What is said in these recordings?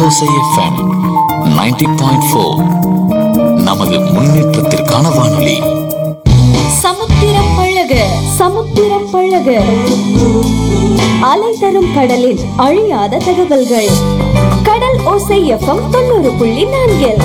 கடலோசை FM 90.4 point four நமது முன்னேற்றத்திற்கான வானொலி சமுத்திரம் பழக சமுத்திரம் பழக அலை தரும் கடலில் அழியாத தகவல்கள் கடல் ஓசை எஃப்எம் தொண்ணூறு புள்ளி நான்கில்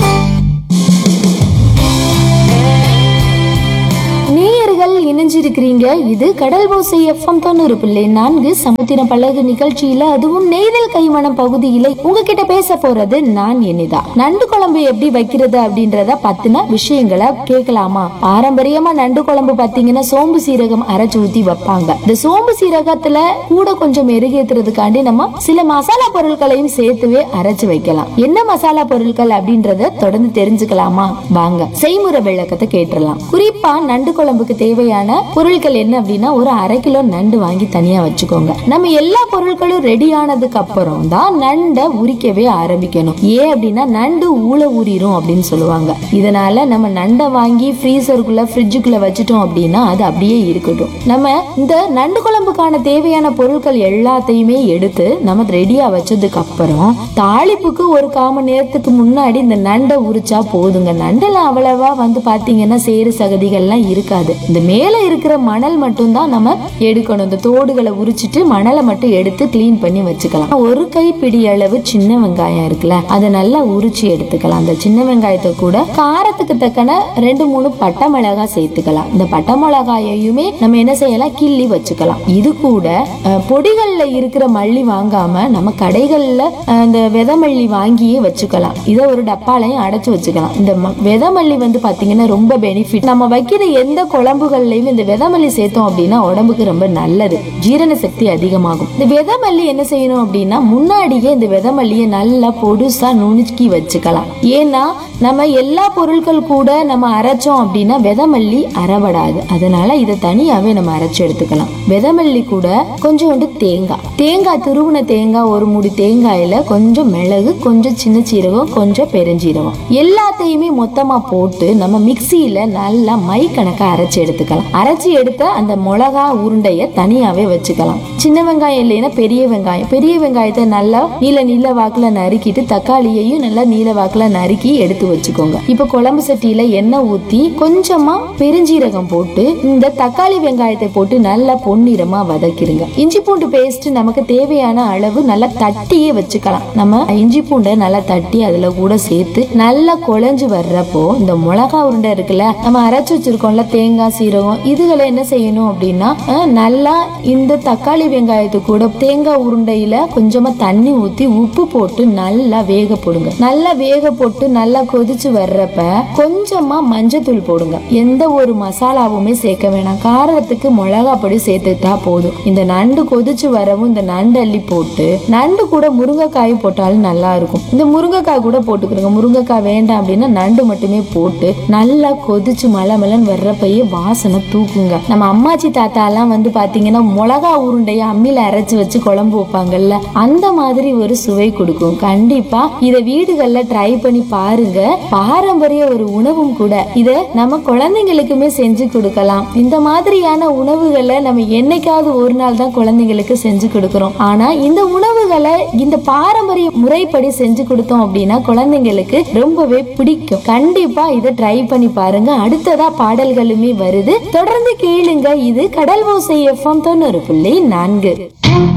நேயர்கள் இணைஞ்சிருக்கிறீங்க இது கடல் ஓசை எஃப்எம் தொண்ணூறு புள்ளி நான்கு சமுத்திரம் பழகு நிகழ்ச்சியில அதுவும் நெய்தல் கைமணம் பகுதியில உங்ககிட்ட பேச போறது நான் இனிதா நண்டு குழம்பு எப்படி வைக்கிறது அப்படின்றத பத்தின விஷயங்களை கேட்கலாமா பாரம்பரியமா நண்டு குழம்பு பாத்தீங்கன்னா சோம்பு சீரகம் அரைச்சு ஊத்தி வைப்பாங்க இந்த சோம்பு சீரகத்துல கூட கொஞ்சம் மெருகேத்துறதுக்காண்டி நம்ம சில மசாலா பொருட்களையும் சேர்த்துவே அரைச்சு வைக்கலாம் என்ன மசாலா பொருட்கள் அப்படின்றத தொடர்ந்து தெரிஞ்சுக்கலாமா வாங்க செய்முறை விளக்கத்தை கேட்டுடலாம் குறிப்பா நண்டு குழம்புக்கு தேவையான பொருட்கள் என்ன அப்படின்னா ஒரு அரை கிலோ நண்டு வாங்கி தனியா வச்சுக்கோங்க நம்ம எல்லா பொருட்களும் ரெடி ஆனதுக்கு அப்புறம் தான் நண்டை உரிக்கவே ஆரம்பிக்கணும் ஏன் அப்படின்னா நண்டு ஊழ ஊறிடும் அப்படின்னு சொல்லுவாங்க இதனால நம்ம நண்டை வாங்கி ஃப்ரீசருக்குள்ள ஃப்ரிட்ஜுக்குள்ள வச்சுட்டோம் அப்படின்னா அது அப்படியே இருக்கட்டும் நம்ம இந்த நண்டு குழம்புக்கான தேவையான பொருட்கள் எல்லாத்தையுமே எடுத்து நம்ம ரெடியா வச்சதுக்கு அப்புறம் தாளிப்புக்கு ஒரு கால் மணி நேரத்துக்கு முன்னாடி இந்த நண்டை உரிச்சா போதுங்க நண்டெல்லாம் அவ்வளவா வந்து பாத்தீங்கன்னா சேறு சகதிகள்லாம் இருக்காது இந்த மேல இருக்கிற மணல் மட்டும் தான் நம்ம எடுக்கணும் இந்த தோடுகளை உரிச்சிட்டு மணலை மட்டும் எடுத்து க்ளீன் பண்ணி வச்சுக்கலாம் ஒரு கைப்பிடி அளவு சின்ன வெங்காயம் இருக்குல்ல அதை நல்லா உரிச்சு எடுத்துக்கலாம் அந்த சின்ன வெங்காயத்தை கூட காரத்துக்கு தக்கன ரெண்டு மூணு பட்டை மிளகாய் சேர்த்துக்கலாம் இந்த பட்டை மிளகாயையுமே நம்ம என்ன செய்யலாம் கிள்ளி வச்சுக்கலாம் இது கூட அஹ், பொடிகள்ல இருக்கிற மல்லி வாங்காம நம்ம கடைகள்ல அஹ், இந்த விதை மல்லி வாங்கியே வச்சுக்கலாம் இதை ஒரு டப்பாலையும் அடைச்சு வச்சுக்கலாம் இந்த ம- விதை மல்லி வந்து பாத்தீங்கன்னா ரொம்ப பெனிஃபிட் நம்ம வைக்கிற எந்த குழம்புகள்லயும் இந்த விதை மல்லி சேர்த்தோம் அப்படின்னா உடம்புக்கு ரொம்ப நல்லது ஜீரண சக்தி அதிகமாகும் இந்த விதை மல்லி என்ன செய்யணும் அப்படின்னா முன்னாடியே இந்த விதை மல்லியை நல்லா பொடுசா நுணுக்கி வச்சுக்கலாம் ஏன்னா நம்ம எல்லா பொருட்கள் கூட நம்ம அரைச்சோம் அப்படின்னா விதை மல்லி அறப்படாது அதனால இதை தனியாவே நம்ம அரைச்சு எடுத்துக்கலாம் விதை மல்லி கூட கொஞ்சோண்டு தேங்காய் தேங்காய் துருவின தேங்காய் ஒரு மூடி தேங்காயில கொஞ்சம் மிளகு கொஞ்சம் சின்ன சீரகம் கொஞ்சம் பெருஞ்சீரகம் எல்லாத்தையுமே மொத்தமா போட்டு நம்ம மிக்சியில நல்லா மை கணக்கா அரைச்சு எடுத்துக்கலாம் அரைச்சு எடுத்த அந்த மிளகா உருண்டைய தனியாவே வச்சுக்கலாம் சின்ன வெங்காயம் இல்லைன்னா பெரிய வெங்காயம் பெரிய வெங்காயத்தை நல்லா நீல நீல வாக்குல நறுக்கிட்டு தக்காளியையும் நல்லா நீல வாக்குல நறுக்கி எடுத்து வச்சுக்கோங்க இப்ப குழம்பு சட்டியில எண்ணெய் ஊத்தி கொஞ்சமா பெருஞ்சீரகம் போட்டு இந்த தக்காளி வெங்காயத்தை போட்டு நல்லா பொன்னிறமா வதக்கிடுங்க இஞ்சி பூண்டு பேஸ்ட் நமக்கு தேவையான அளவு நல்லா தட்டியே வச்சுக்கலாம் நம்ம இஞ்சி பூண்டை நல்லா தட்டி அதுல கூட சேர்த்து நல்லா குழஞ்சு வர்றப்போ இந்த மிளகா உருண்டை இருக்குல்ல நம்ம அரைச்சு வச்சிருக்கோம்ல தேங்காய் சீரகம் இதுகளை என்ன செய்யணும் அப்படின்னா அஹ், நல்லா இந்த தக்காளி வெங்காயத்து கூட தேங்காய் உருண்டையில கொஞ்சமா தண்ணி ஊத்தி உப்பு போட்டு நல்லா வேக போடுங்க நல்லா வேக போட்டு நல்லா கொதிச்சு வர்றப்ப கொஞ்சமா மஞ்சத்தூள் போடுங்க எந்த ஒரு மசாலாவுமே சேர்க்க வேணாம் காரத்துக்கு மிளகா பொடி சேர்த்துட்டா போதும் இந்த நண்டு கொதிச்சு வரவும் இந்த நண்டு அள்ளி போட்டு நண்டு கூட முருங்கைக்காய் போட்டாலும் நல்லா இருக்கும் இந்த முருங்கைக்காய் கூட போட்டுக்கிறோங்க முருங்கைக்காய் வேண்டாம் அப்படின்னா நண்டு மட்டுமே போட்டு நல்லா கொதிச்சு மலை மலைன்னு வர்றப்பயே வாசனை தூக்குங்க நம்ம அம்மாச்சி தாத்தா எல்லாம் வந்து பாத்தீங்கன்னா மிளகா உருண்டைய அம்மியில அரைச்சு வச்சு குழம்பு வைப்பாங்கல்ல அந்த மாதிரி ஒரு சுவை கொடுக்கும் கண்டிப்பா இத வீடுகள்ல ட்ரை பண்ணி பாருங்க பாரம்பரிய ஒரு உணவும் கூட இத நம்ம குழந்தைங்களுக்குமே செஞ்சு கொடுக்கலாம் இந்த மாதிரியான உணவுகளை நம்ம என்னைக்காவது ஒரு நாள் தான் குழந்தைங்களுக்கு செஞ்சு கொடுக்கிறோம் ஆனா இந்த உணவுகளை இந்த பாரம்பரிய முறைப்படி செஞ்சு கொடுத்தோம் அப்படின்னா குழந்தைங்களுக்கு ரொம்பவே பிடிக்கும் கண்டிப்பா இதை ட்ரை பண்ணி பாருங்க அடுத்ததா பாடல்களுமே வருது தொடர்ந்து கேளுங்க இது கடல் ஓசை எஃப்எம் தொண்ணூறு புள்ளி நான்கு